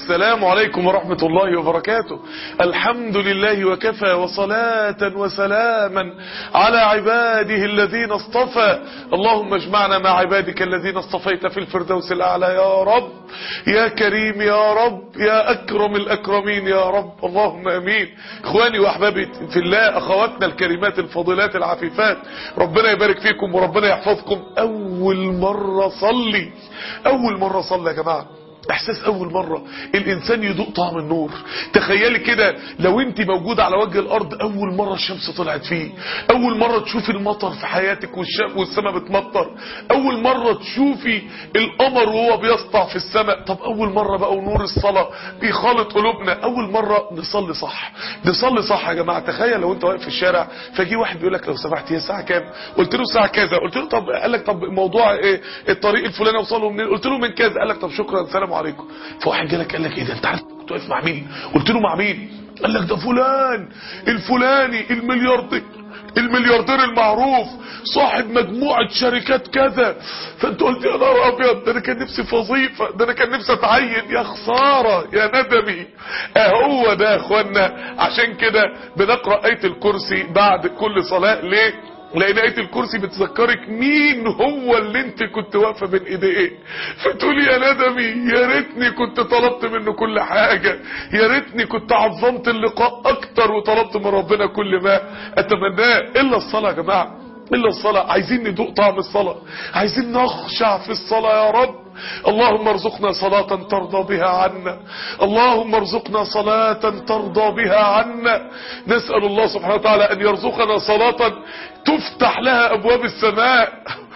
السلام عليكم ورحمة الله وبركاته الحمد لله وكفى وصلاة وسلاما على عباده الذين اصطفى اللهم اجمعنا مع عبادك الذين اصطفيت في الفردوس الأعلى يا رب يا كريم يا رب يا أكرم الأكرمين يا رب اللهم أمين إخواني وأحبابي في الله أخواتنا الكريمات الفضيلات العفيفات ربنا يبارك فيكم وربنا يحفظكم أول مرة صلي أول مرة صلي يا جماعة احساس اول مرة الانسان يذوق طعم النور تخيلي كده لو انت موجودة على وجه الارض اول مرة الشمس طلعت فيه اول مرة تشوفي المطر في حياتك والسماء بتمطر اول مرة تشوفي القمر وهو بيسطع في السماء طب اول مرة بقى ونور الصلاة بيخالط قلوبنا اول مرة نصلي صح نصلي صح يا جماعة تخيل لو انت واقف في الشارع فجي واحد بيقول لك لو سمحت هي الساعة كام قلت له الساعة كذا قلت له طب قال لك طب موضوع ايه الطريق الفلاني اوصله منين قلت له من كذا قال لك طب شكرا سلام عليكم فواحد جالك قال لك ايه ده انت عارف كنت واقف مع مين قلت له مع مين قال لك ده فلان الفلاني الملياردير الملياردير المعروف صاحب مجموعة شركات كذا فانت قلت يا نهار ابيض ده انا كان نفسي في وظيفة ده انا كان نفسي اتعين يا خسارة يا ندمي اهو ده يا اخوانا عشان كده بنقرأ اية الكرسي بعد كل صلاة ليه لان ايه الكرسي بتذكرك مين هو اللي انت كنت واقفه بين ايديه فتقول يا ندمي يا ريتني كنت طلبت منه كل حاجة يا ريتني كنت عظمت اللقاء اكتر وطلبت من ربنا كل ما اتمناه الا الصلاة يا جماعة الا الصلاة عايزين ندوق طعم الصلاة عايزين نخشع في الصلاة يا رب اللهم ارزقنا صلاة ترضى بها عنا اللهم ارزقنا صلاة ترضى بها عنا نسأل الله سبحانه وتعالى ان يرزقنا صلاة تفتح لها ابواب السماء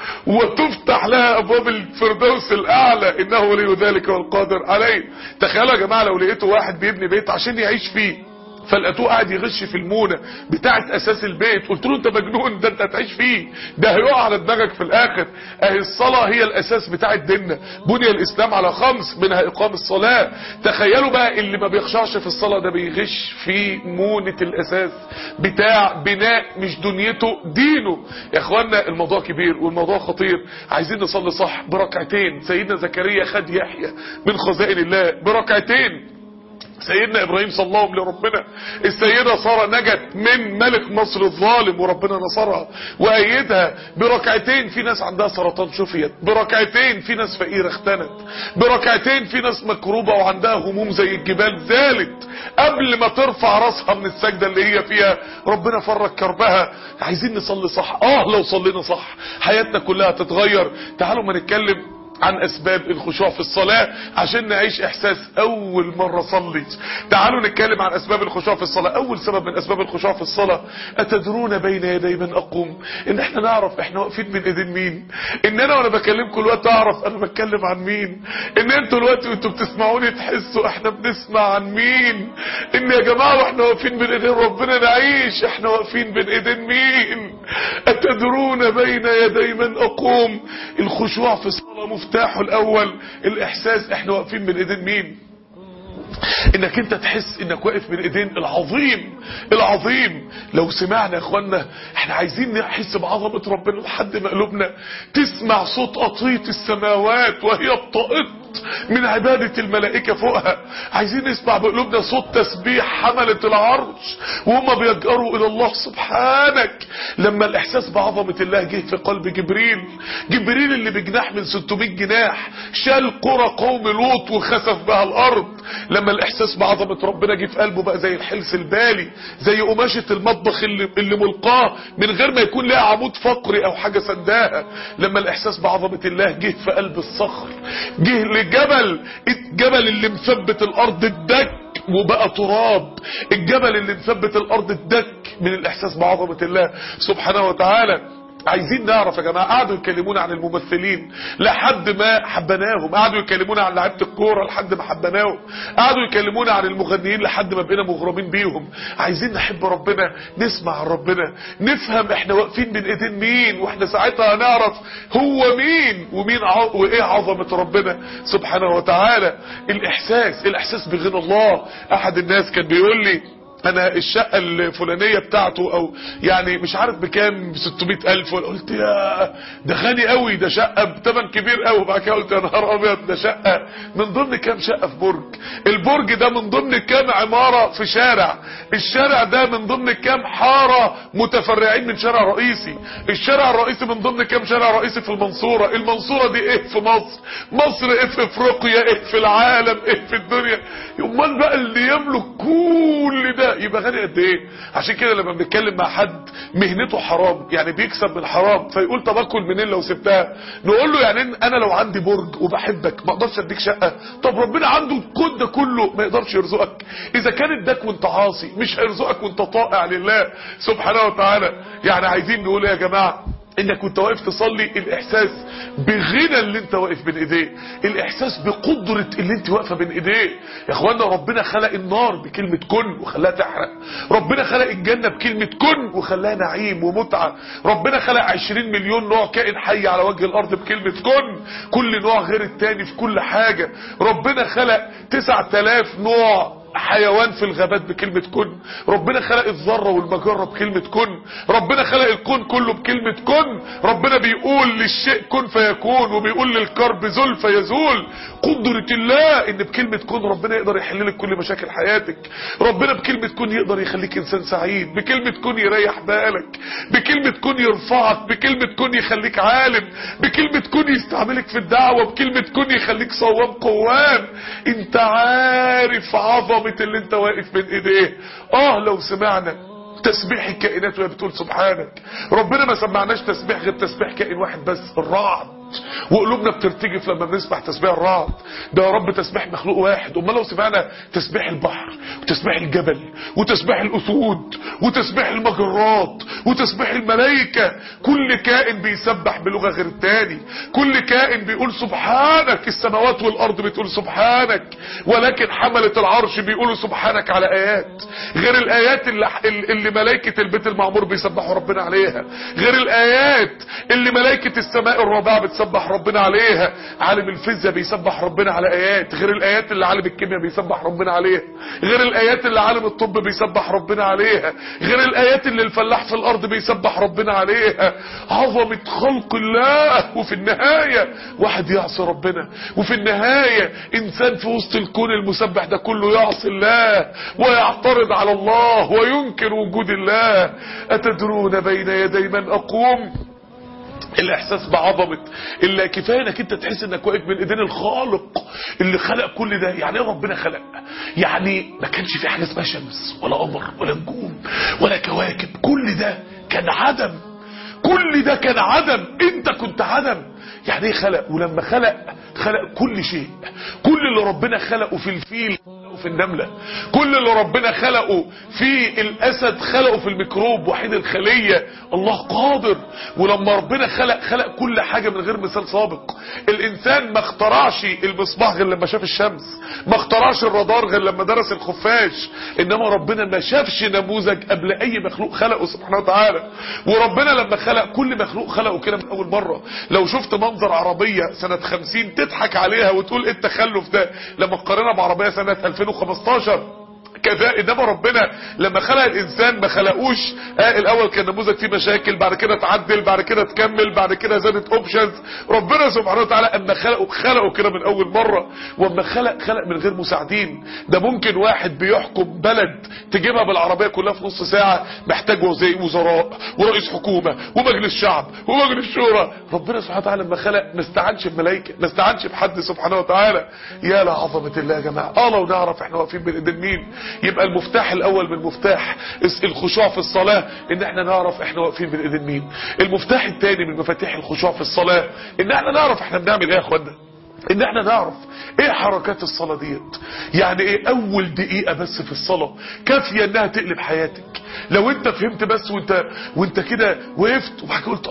وتفتح لها ابواب الفردوس الاعلى انه ولي ذلك والقادر عليه تخيلوا يا جماعة لو لقيتوا واحد بيبني بيت عشان يعيش فيه فلقيتوه قاعد يغش في المونة بتاعت اساس البيت قلت له انت مجنون ده انت هتعيش فيه ده هيقع على دماغك في الاخر اهي الصلاة هي الاساس بتاع ديننا بني الاسلام على خمس منها اقام الصلاة تخيلوا بقى اللي ما بيخشعش في الصلاة ده بيغش في مونة الاساس بتاع بناء مش دنيته دينه يا اخوانا الموضوع كبير والموضوع خطير عايزين نصلي صح بركعتين سيدنا زكريا خد يحيى من خزائن الله بركعتين سيدنا ابراهيم صلاهم لربنا السيدة سارة نجت من ملك مصر الظالم وربنا نصرها وايدها بركعتين في ناس عندها سرطان شفيت بركعتين في ناس فقيرة اختنت بركعتين في ناس مكروبة وعندها هموم زي الجبال زالت قبل ما ترفع راسها من السجدة اللي هي فيها ربنا فرج كربها عايزين نصلي صح اه لو صلينا صح حياتنا كلها تتغير تعالوا ما نتكلم عن اسباب الخشوع في الصلاة عشان نعيش احساس اول مرة صلي تعالوا نتكلم عن اسباب الخشوع في الصلاة اول سبب من اسباب الخشوع في الصلاة اتدرون بين يدي من اقوم ان احنا نعرف احنا واقفين بين ايدين مين ان انا وانا بكلمكم الوقت اعرف انا بتكلم عن مين ان انتوا الوقت وانتوا بتسمعوني تحسوا احنا بنسمع عن مين ان يا جماعة واحنا واقفين بين ايدين ربنا نعيش احنا واقفين بين ايدين مين اتدرون بين يدي من اقوم الخشوع في الصلاة مفتاحه الاول الاحساس احنا واقفين بين ايدين مين انك انت تحس انك واقف بين ايدين العظيم العظيم لو سمعنا يا اخوانا احنا عايزين نحس بعظمة ربنا لحد ما قلوبنا تسمع صوت قطيط السماوات وهي بطاقت من عبادة الملائكة فوقها عايزين نسمع بقلوبنا صوت تسبيح حملة العرش وهم بيجأروا الى الله سبحانك لما الاحساس بعظمة الله جه في قلب جبريل جبريل اللي بجناح من 600 جناح شال قرى قوم لوط وخسف بها الارض لما الاحساس بعظمة ربنا جه في قلبه بقى زي الحلس البالي زي قماشة المطبخ اللي, اللي ملقاه من غير ما يكون لها عمود فقري او حاجة سداها لما الاحساس بعظمة الله جه في قلب الصخر جه لجبل الجبل اللي مثبت الارض الدك وبقى تراب الجبل اللي مثبت الارض الدك من الاحساس بعظمة الله سبحانه وتعالى عايزين نعرف يا جماعة قعدوا يكلمونا عن الممثلين لحد ما حبناهم قعدوا يكلمونا عن لعيبه الكورة لحد ما حبناهم قعدوا يكلمونا عن المغنيين لحد ما بقينا مغرمين بيهم عايزين نحب ربنا نسمع عن ربنا نفهم احنا واقفين بين ايدين مين واحنا ساعتها هنعرف هو مين ومين ع... وايه عظمة ربنا سبحانه وتعالى الاحساس الاحساس بغنى الله احد الناس كان بيقول لي انا الشقة الفلانية بتاعته او يعني مش عارف بكام ب 600 الف قلت يا ده غني قوي ده شقة بتمن كبير قوي بعد كده قلت يا نهار ابيض ده شقة من ضمن كام شقة في برج البرج ده من ضمن كام عمارة في شارع الشارع ده من ضمن كام حارة متفرعين من شارع رئيسي الشارع الرئيسي من ضمن كام شارع رئيسي في المنصورة المنصورة دي ايه في مصر مصر ايه في افريقيا ايه في العالم ايه في الدنيا امال بقى اللي يملك كل ده يبقى غني قد ايه عشان كده لما بنتكلم مع حد مهنته حرام يعني بيكسب من حرام فيقول طب اكل منين لو سبتها نقول له يعني انا لو عندي برج وبحبك ما اقدرش اديك شقه طب ربنا عنده الكون ده كله ما يقدرش يرزقك اذا كان اداك وانت عاصي مش هيرزقك وانت طائع لله سبحانه وتعالى يعني عايزين نقول يا جماعه انك كنت واقف تصلي الاحساس بغنى اللي انت واقف بين ايديه الاحساس بقدرة اللي انت واقفة بين ايديه يا اخوانا ربنا خلق النار بكلمة كن وخلاها تحرق ربنا خلق الجنة بكلمة كن وخلاها نعيم ومتعة ربنا خلق 20 مليون نوع كائن حي على وجه الارض بكلمة كن كل نوع غير التاني في كل حاجة ربنا خلق 9000 نوع حيوان في الغابات بكلمة كن ربنا خلق الذرة والمجرة بكلمة كن ربنا خلق الكون كله بكلمة كن ربنا بيقول للشيء كن فيكون وبيقول للكرب زل فيزول قدرة الله ان بكلمة كن ربنا يقدر يحل لك كل مشاكل حياتك ربنا بكلمة كن يقدر يخليك انسان سعيد بكلمة كن يريح بالك بكلمة كن يرفعك بكلمة كن يخليك عالم بكلمة كن يستعملك في الدعوة بكلمة كن يخليك صوام قوام انت عارف عظم عظمة اللي انت واقف بين ايديه اه لو سمعنا تسبيح الكائنات وهي بتقول سبحانك ربنا ما سمعناش تسبيح غير تسبيح كائن واحد بس الرعد وقلوبنا بترتجف لما بنسمع تسبيح الرعد ده يا رب تسبيح مخلوق واحد امال لو سمعنا تسبيح البحر وتسبيح الجبل وتسبيح الاسود وتسبيح المجرات وتسبيح الملائكه كل كائن بيسبح بلغه غير التاني كل كائن بيقول سبحانك السماوات والارض بتقول سبحانك ولكن حمله العرش بيقولوا سبحانك على ايات غير الايات اللي, اللي ملائكه البيت المعمور بيسبحوا ربنا عليها غير الايات اللي ملائكه السماء الرابعه بتسبح ربنا عليها عالم الفيزياء بيسبح ربنا على ايات غير الايات اللي عالم الكيمياء بيسبح ربنا عليها غير الايات اللي عالم الطب بيسبح ربنا عليها غير الايات اللي الفلاح في الارض بيسبح ربنا عليها عظمة خلق الله وفي النهاية واحد يعصي ربنا وفي النهاية انسان في وسط الكون المسبح ده كله يعصي الله ويعترض على الله وينكر وجود الله اتدرون بين يدي من اقوم الاحساس بعظمه اللي كفايه انك انت تحس انك واقف بين ايدين الخالق اللي خلق كل ده يعني ايه ربنا خلق يعني ما كانش في حاجه اسمها شمس ولا قمر ولا نجوم ولا كواكب كل ده كان عدم كل ده كان عدم انت كنت عدم يعني ايه خلق ولما خلق خلق كل شيء كل اللي ربنا خلقه في الفيل في النملة كل اللي ربنا خلقه في الاسد خلقه في الميكروب وحيد الخلية الله قادر ولما ربنا خلق خلق كل حاجة من غير مثال سابق الانسان ما اخترعش المصباح غير لما شاف الشمس ما اخترعش الرادار غير لما درس الخفاش انما ربنا ما شافش نموذج قبل اي مخلوق خلقه سبحانه وتعالى وربنا لما خلق كل مخلوق خلقه كده من اول مرة لو شفت منظر عربية سنة 50 تضحك عليها وتقول ايه التخلف ده لما تقارنها بعربية سنة 2015 كذا انما ربنا لما خلق الانسان ما خلقوش آه الاول كان نموذج فيه مشاكل بعد كده اتعدل بعد كده تكمل بعد كده زادت اوبشنز ربنا سبحانه وتعالى اما خلقه خلقه كده من اول مره واما خلق خلق من غير مساعدين ده ممكن واحد بيحكم بلد تجيبها بالعربيه كلها في نص ساعه محتاج زي وزراء ورئيس حكومه ومجلس شعب ومجلس شورى ربنا سبحانه وتعالى لما خلق ما استعنش بملائكه ما استعنش بحد سبحانه وتعالى يا لعظمه الله يا جماعه اه لو نعرف احنا واقفين بين ايدين مين يبقى المفتاح الاول من مفتاح الخشوع في الصلاة ان احنا نعرف احنا واقفين بين ايدين مين المفتاح الثاني من مفاتيح الخشوع في الصلاة ان احنا نعرف احنا بنعمل ايه يا اخوانا ان احنا نعرف ايه حركات الصلاة ديت يعني ايه اول دقيقة بس في الصلاة كافية انها تقلب حياتك لو انت فهمت بس وانت وانت كده وقفت وبعد قلت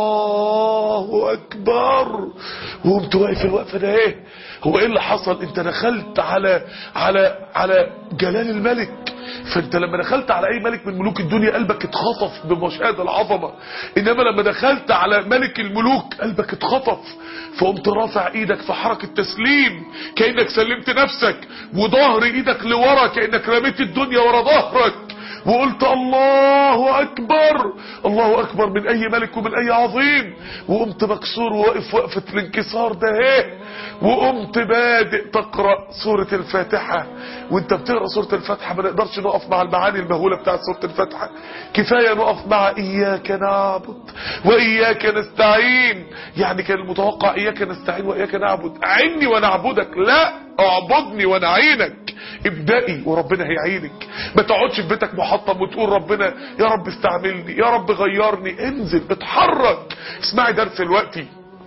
الله اكبر وقمت واقف الوقفه ده ايه هو ايه اللي حصل انت دخلت على على على جلال الملك فانت لما دخلت على اي ملك من ملوك الدنيا قلبك اتخطف بمشاهد العظمه انما لما دخلت على ملك الملوك قلبك اتخطف فقمت رافع ايدك في حركه تسليم كانك سلمت نفسك وظهر ايدك لورا كانك رميت الدنيا ورا ظهرك وقلت الله اكبر الله اكبر من اي ملك ومن اي عظيم وقمت مكسور وواقف وقفة الانكسار ده ايه وقمت بادئ تقرأ سورة الفاتحة وانت بتقرأ سورة الفاتحة ما نقدرش نقف مع المعاني المهولة بتاعت سورة الفاتحة كفاية نقف مع اياك نعبد واياك نستعين يعني كان المتوقع اياك نستعين واياك نعبد اعني ونعبدك لا اعبدني وانا اعينك ابدأي وربنا هيعينك ما تقعدش في بيتك محطم وتقول ربنا يا رب استعملني يا رب غيرني انزل اتحرك اسمعي درس دلوقتي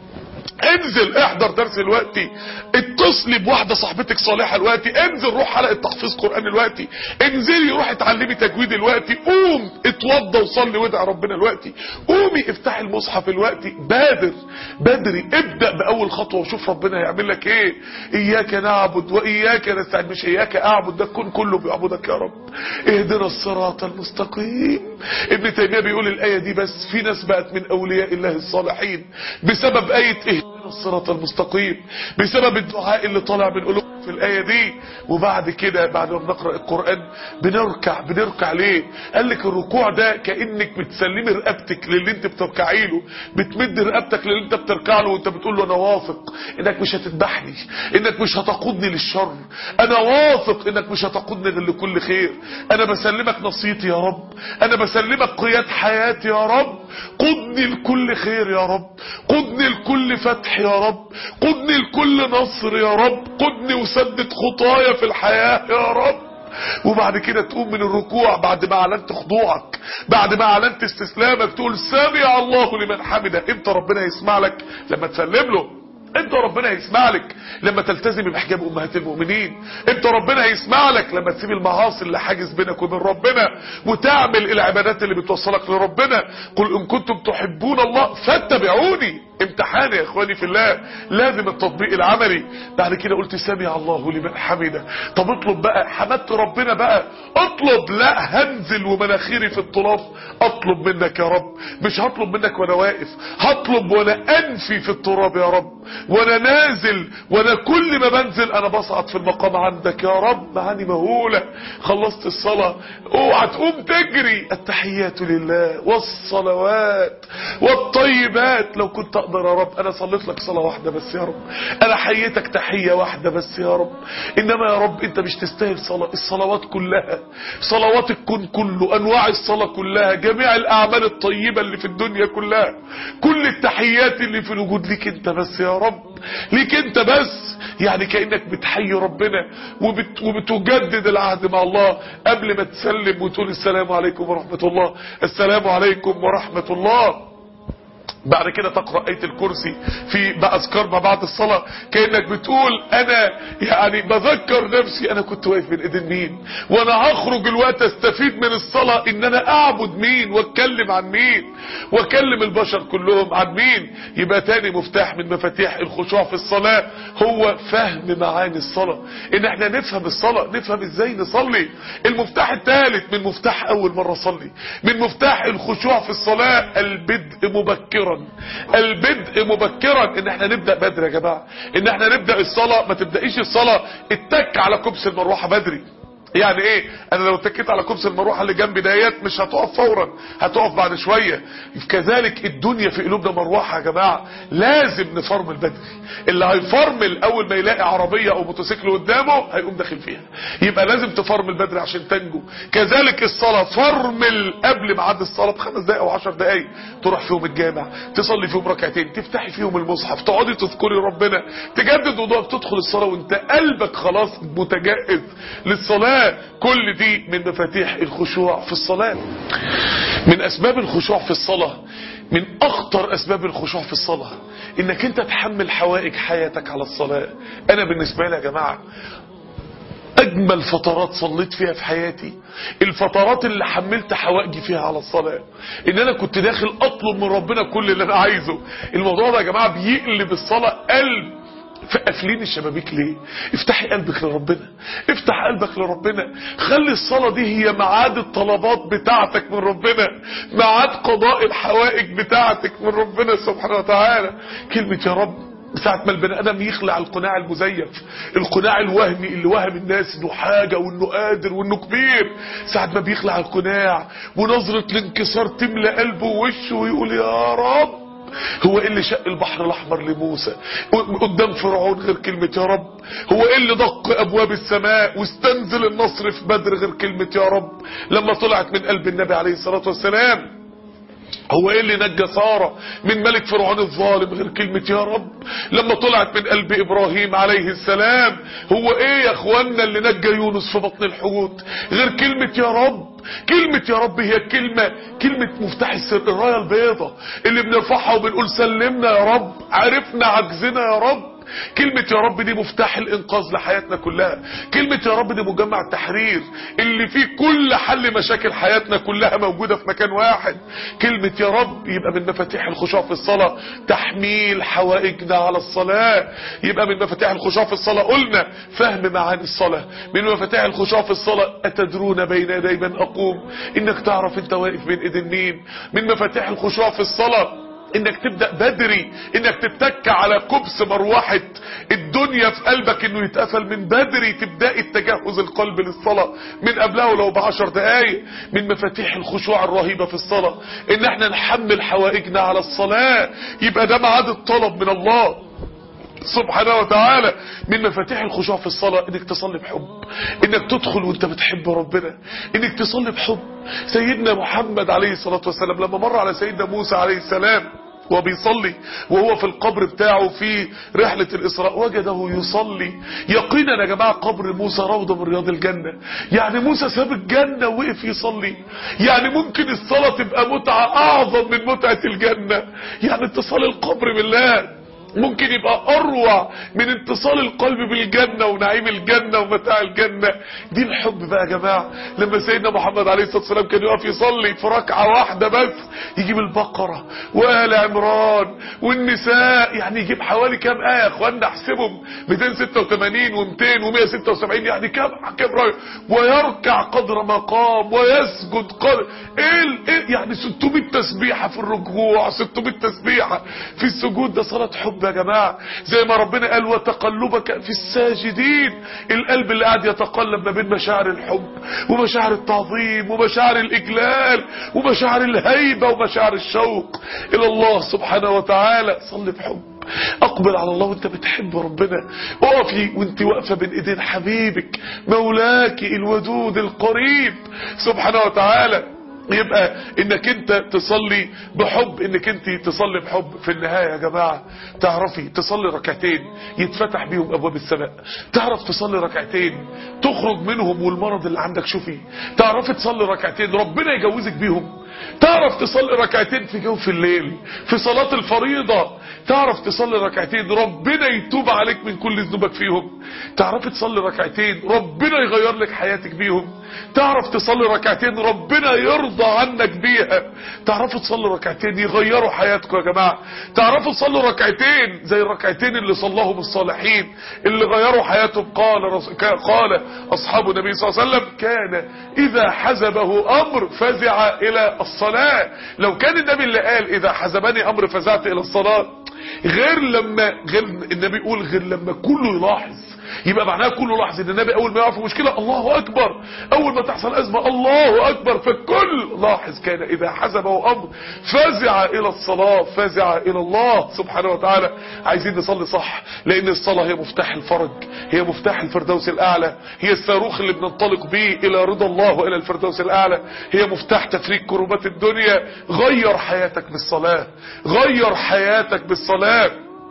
انزل احضر درس دلوقتي اتصلي بواحدة صاحبتك صالحة دلوقتي انزل روح حلقة تحفيظ قرآن دلوقتي انزلي روح اتعلمي تجويد دلوقتي قوم اتوضى وصلي وادعي ربنا دلوقتي قومي افتحي المصحف دلوقتي بادر بدري ابدأ بأول خطوة وشوف ربنا هيعمل لك ايه اياك نعبد واياك نستعين مش اياك اعبد ده الكون كله بيعبدك يا رب اهدنا الصراط المستقيم ابن تيمية بيقول الآية دي بس في ناس بقت من اولياء الله الصالحين بسبب آية اهدنا الصراط المستقيم بسبب الدعاء اللي طالع من قلوب في الآية دي وبعد كده بعد ما بنقرأ القرآن بنركع بنركع ليه قال لك الركوع ده كأنك بتسلمي رقبتك للي انت بتركعي له بتمد رقبتك للي انت بتركع له وانت بتقول له انا واثق انك مش هتذبحني انك مش هتقودني للشر انا واثق انك مش هتقودني غير لكل خير انا بسلمك نصيتي يا رب انا بسلمك قياد حياتي يا رب قدني لكل خير يا رب قدني لكل فتح يا رب قدني لكل نصر يا رب قدني وسدد خطايا في الحياة يا رب وبعد كده تقوم من الركوع بعد ما اعلنت خضوعك بعد ما اعلنت استسلامك تقول سمع الله لمن حمده امتى ربنا يسمع لك لما تسلم له امتى ربنا هيسمع لك لما تلتزم بحجاب امهات المؤمنين امتى ربنا هيسمع لك لما تسيب المعاصي اللي حاجز بينك وبين ربنا وتعمل العبادات اللي بتوصلك لربنا قل ان كنتم تحبون الله فاتبعوني امتحان يا اخواني في الله لازم التطبيق العملي بعد كده قلت سمع الله لمن حمده طب اطلب بقى حمدت ربنا بقى اطلب لا هنزل ومناخيري في الطلاف اطلب منك يا رب مش هطلب منك وانا واقف هطلب وانا انفي في التراب يا رب وانا نازل وانا كل ما بنزل انا بصعد في المقام عندك يا رب معاني مهولة خلصت الصلاة اوعى تقوم تجري التحيات لله والصلوات والطيبات لو كنت اقدر يا رب انا صليت لك صلاة واحدة بس يا رب انا حييتك تحية واحدة بس يا رب انما يا رب انت مش تستاهل صلاة الصلوات كلها صلوات الكون كله انواع الصلاة كلها جميع الاعمال الطيبة اللي في الدنيا كلها كل التحيات اللي في الوجود ليك انت بس يا رب ليك انت بس يعني كأنك بتحيي ربنا وبت وبتجدد العهد مع الله قبل ما تسلم وتقول السلام عليكم ورحمة الله السلام عليكم ورحمة الله بعد كده تقرأ آية الكرسي في بأذكار ما بعد الصلاة كأنك بتقول أنا يعني بذكر نفسي أنا كنت واقف بين إيدين مين وأنا هخرج الوقت أستفيد من الصلاة إن أنا أعبد مين وأتكلم عن مين وأكلم البشر كلهم عن مين يبقى تاني مفتاح من مفاتيح الخشوع في الصلاة هو فهم معاني الصلاة إن احنا نفهم الصلاة نفهم إزاي نصلي المفتاح الثالث من مفتاح أول مرة صلي من مفتاح الخشوع في الصلاة البدء مبكرا البدء مبكرا ان احنا نبدأ بدري يا جماعة ان احنا نبدأ الصلاة ما تبدأيش الصلاة اتك على كبس المروحة بدري يعني ايه انا لو اتكيت على كبس المروحه اللي جنبي ديت مش هتقف فورا هتقف بعد شويه كذلك الدنيا في قلوبنا مروحه يا جماعه لازم نفرمل بدري اللي هيفرمل اول ما يلاقي عربيه او موتوسيكل قدامه هيقوم داخل فيها يبقى لازم تفرمل بدري عشان تنجو كذلك الصلاه فرمل قبل ميعاد الصلاه بخمس دقائق او 10 دقائق تروح فيهم الجامع تصلي فيهم ركعتين تفتحي فيهم المصحف تقعدي تذكري ربنا تجدد وضوءك تدخل الصلاه وانت قلبك خلاص متجهز للصلاه كل دي من مفاتيح الخشوع في الصلاة من اسباب الخشوع في الصلاة من اخطر اسباب الخشوع في الصلاة انك انت تحمل حوائج حياتك على الصلاة انا بالنسبة لي يا جماعة اجمل فترات صليت فيها في حياتي الفترات اللي حملت حوائجي فيها على الصلاة ان انا كنت داخل اطلب من ربنا كل اللي انا عايزه الموضوع ده يا جماعة بيقلب الصلاة قلب فقافلين الشبابيك ليه افتحي قلبك لربنا افتح قلبك لربنا خلي الصلاة دي هي معاد الطلبات بتاعتك من ربنا معاد قضاء الحوائج بتاعتك من ربنا سبحانه وتعالى كلمة يا رب ساعة ما البني ادم يخلع القناع المزيف القناع الوهمي اللي وهم الناس انه حاجة وانه قادر وانه كبير ساعة ما بيخلع القناع ونظرة الانكسار تملى قلبه ووشه ويقول يا رب هو ايه اللي شق البحر الاحمر لموسى قدام فرعون غير كلمة يا رب هو ايه اللي دق ابواب السماء واستنزل النصر في بدر غير كلمة يا رب لما طلعت من قلب النبي عليه الصلاة والسلام هو ايه اللي نجى سارة من ملك فرعون الظالم غير كلمة يا رب لما طلعت من قلب ابراهيم عليه السلام هو ايه يا اخوانا اللي نجى يونس في بطن الحوت غير كلمة يا رب كلمة يا رب هي كلمة كلمة مفتاح السر الراية البيضة اللي بنرفعها وبنقول سلمنا يا رب عرفنا عجزنا يا رب كلمة يا رب دي مفتاح الانقاذ لحياتنا كلها كلمة يا رب دي مجمع التحرير اللي فيه كل حل مشاكل حياتنا كلها موجودة في مكان واحد كلمة يا رب يبقى من مفاتيح الخشوع في الصلاة تحميل حوائجنا على الصلاة يبقى من مفاتيح الخشوع في الصلاة قلنا فهم معاني الصلاة من مفاتيح الخشوع في الصلاة أتدرون بين يدي من أقوم إنك تعرف أنت واقف بين إيدين مين من مفاتيح الخشوع في الصلاة انك تبدأ بدري انك تتك على كبس مروحة الدنيا في قلبك انه يتقفل من بدري تبدأي التجهز القلب للصلاة من قبلها ولو بعشر دقايق من مفاتيح الخشوع الرهيبة في الصلاة ان احنا نحمل حوائجنا على الصلاة يبقى ده معاد الطلب من الله سبحانه وتعالى من مفاتيح الخشوع في الصلاة انك تصلي بحب انك تدخل وانت بتحب ربنا انك تصلي بحب سيدنا محمد عليه الصلاة والسلام لما مر على سيدنا موسى عليه السلام وبيصلي وهو في القبر بتاعه في رحلة الإسراء وجده يصلي يقينا يا جماعة قبر موسى روضة من رياض الجنة يعني موسى ساب الجنة وقف يصلي يعني ممكن الصلاة تبقى متعة أعظم من متعة الجنة يعني اتصال القبر بالله ممكن يبقى اروع من اتصال القلب بالجنة ونعيم الجنة ومتاع الجنة دي الحب بقى يا جماعة لما سيدنا محمد عليه الصلاة والسلام كان يقف يصلي في ركعة واحدة بس يجيب البقرة وآل عمران والنساء يعني يجيب حوالي كام آية يا اخوانا احسبهم 286 و200 و176 يعني كام كام راية ويركع قدر ما قام ويسجد قدر ايه ايه يعني 600 تسبيحة في الركوع 600 تسبيحة في السجود ده صلاة حب يا جماعة زي ما ربنا قال وتقلبك في الساجدين القلب اللي قاعد يتقلب ما بين مشاعر الحب ومشاعر التعظيم ومشاعر الإجلال ومشاعر الهيبة ومشاعر الشوق إلى الله سبحانه وتعالى صلي بحب اقبل على الله وانت بتحب ربنا اقفي وانت واقفه بين ايدين حبيبك مولاك الودود القريب سبحانه وتعالى يبقى انك انت تصلي بحب انك انت تصلي بحب في النهاية يا جماعة تعرفي تصلي ركعتين يتفتح بيهم ابواب السماء تعرف تصلي ركعتين تخرج منهم والمرض اللي عندك شوفي تعرفي تصلي ركعتين ربنا يجوزك بيهم تعرف تصلي ركعتين في جوف الليل في صلاة الفريضة تعرف تصلي ركعتين ربنا يتوب عليك من كل ذنوبك فيهم تعرف تصلي ركعتين ربنا يغير لك حياتك بيهم تعرف تصلي ركعتين ربنا يرضى عنك بيها تعرفوا تصلي ركعتين يغيروا حياتكم يا جماعة تعرفوا تصلوا ركعتين زي الركعتين اللي صلاهم الصالحين اللي غيروا حياتهم قال رس... قال اصحاب النبي صلى الله عليه وسلم كان اذا حزبه امر فزع الى الصلاة لو كان النبي اللي قال اذا حزبني امر فزعت الى الصلاة غير لما غير النبي يقول غير لما كله يلاحظ يبقى معناها كله لاحظ ان النبي اول ما يقع في مشكله الله اكبر اول ما تحصل ازمه الله اكبر فالكل لاحظ كان اذا حزبه امر فزع الى الصلاه فزع الى الله سبحانه وتعالى عايزين نصلي صح لان الصلاه هي مفتاح الفرج هي مفتاح الفردوس الاعلى هي الصاروخ اللي بننطلق بيه الى رضا الله والى الفردوس الاعلى هي مفتاح تفريج كربات الدنيا غير حياتك بالصلاه غير حياتك بالصلاه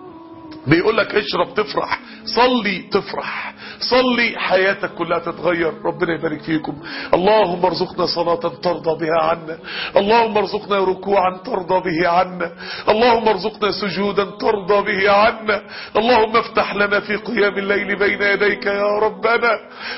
بيقول لك اشرب تفرح صلي تفرح صلي حياتك كلها تتغير ربنا يبارك فيكم اللهم ارزقنا صلاة ترضى بها عنا اللهم ارزقنا ركوعا ترضى به عنا اللهم ارزقنا سجودا ترضى به عنا اللهم افتح لنا في قيام الليل بين يديك يا ربنا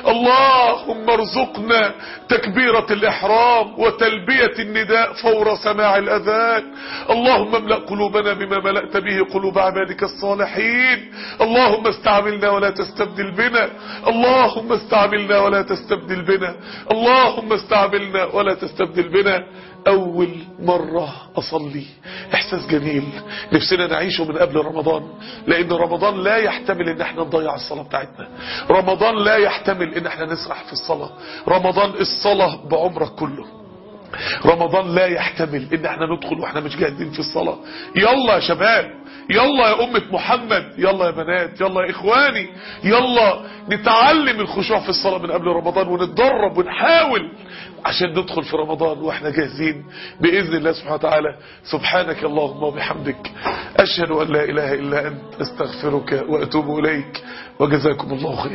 اللهم ارزقنا تكبيرة الإحرام وتلبية النداء فور سماع الأذان اللهم املأ قلوبنا بما ملأت به قلوب عبادك الصالحين اللهم استعملنا ولا تستبدل بنا اللهم استعملنا ولا تستبدل بنا اللهم استعملنا ولا تستبدل بنا اول مرة اصلي احساس جميل نفسنا نعيشه من قبل رمضان لان رمضان لا يحتمل ان احنا نضيع الصلاة بتاعتنا رمضان لا يحتمل ان احنا نسرح في الصلاة رمضان الصلاة بعمرك كله رمضان لا يحتمل ان احنا ندخل واحنا مش جاهزين في الصلاة يلا يا شباب يلا يا أمة محمد يلا يا بنات يلا يا إخواني يلا نتعلم الخشوع في الصلاة من قبل رمضان ونتدرب ونحاول عشان ندخل في رمضان واحنا جاهزين بإذن الله سبحانه وتعالى سبحانك اللهم وبحمدك أشهد أن لا إله إلا أنت أستغفرك وأتوب إليك وجزاكم الله خير